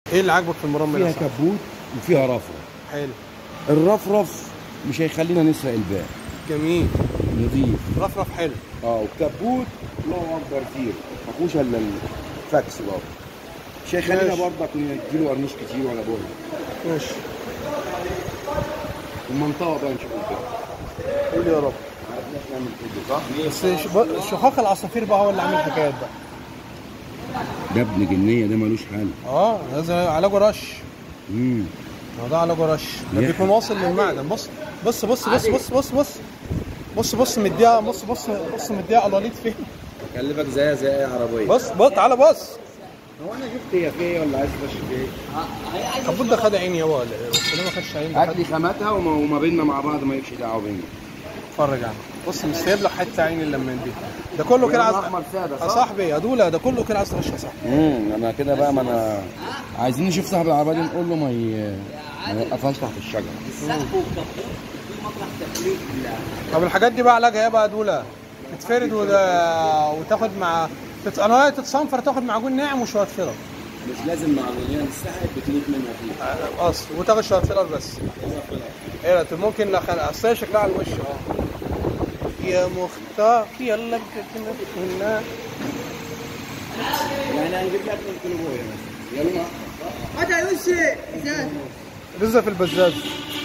ايه اللي عاجبك في المرمل فيها يا صاحبي؟ كبوت وفيها رفرف حلو الرفرف مش هيخلينا نسرق الباقي جميل نضيف رفرف حلو اه وكبوت الله اكبر كتير ما فيهوش الا الفاكس برضه مش هيخلينا ماشي. برضك نديله قرنيش كتير ولا بول ماشي المنطقه بقى نشوف كده قول يا رب عرفناش نعمل كده صح؟ بس ش- ب- شقاق العصافير بقى هو اللي عامل حكايات بقى ده ابن جنيه ده ملوش حل اه هذا علاجه رش امم هو ده علاجه رش ده يا بيكون واصل للمعدن بص بص بص بص بص بص بص بص بص مديها بص بص بص مديها قلاليط فين خلي بالك زيها زي اي عربيه بص بص تعالى بص هو انا جبت هي في ايه ولا عايز تخش في ايه؟ كبوت ده خد عيني يابا ولا إيه؟ بس ليه ما خدش عيني ده هات خد- لي خاماتها وما, وما بيننا مع بعض ما يكش دعوه بينا اتفرج عنه بص مش سايب لك حته عين الا من دي ده كله كده عايز احمر ساده يا صاحبي يا دولا ده كله كده عايز ترش يا صاحبي امم انا كده بقى ما انا عايزين نشوف صاحب العربيه دي نقول له ما ي... ما يوقفهاش تحت الشجره طب الحاجات دي بقى علاجها ايه بقى يا دولا تتفرد وده وتاخد مع تت... انا تتصنفر تاخد معجون ناعم وشويه فيلر مش لازم مع الرجال السحب بتليك منها فيه اصل وتاخد شويه فيلر بس ايه ده ممكن نخل... اصل هي شكلها على الوش اه يا مختار يلا كنا يعني هنجيب لك من كيلو بويا مثلا يلا لسه في البزاز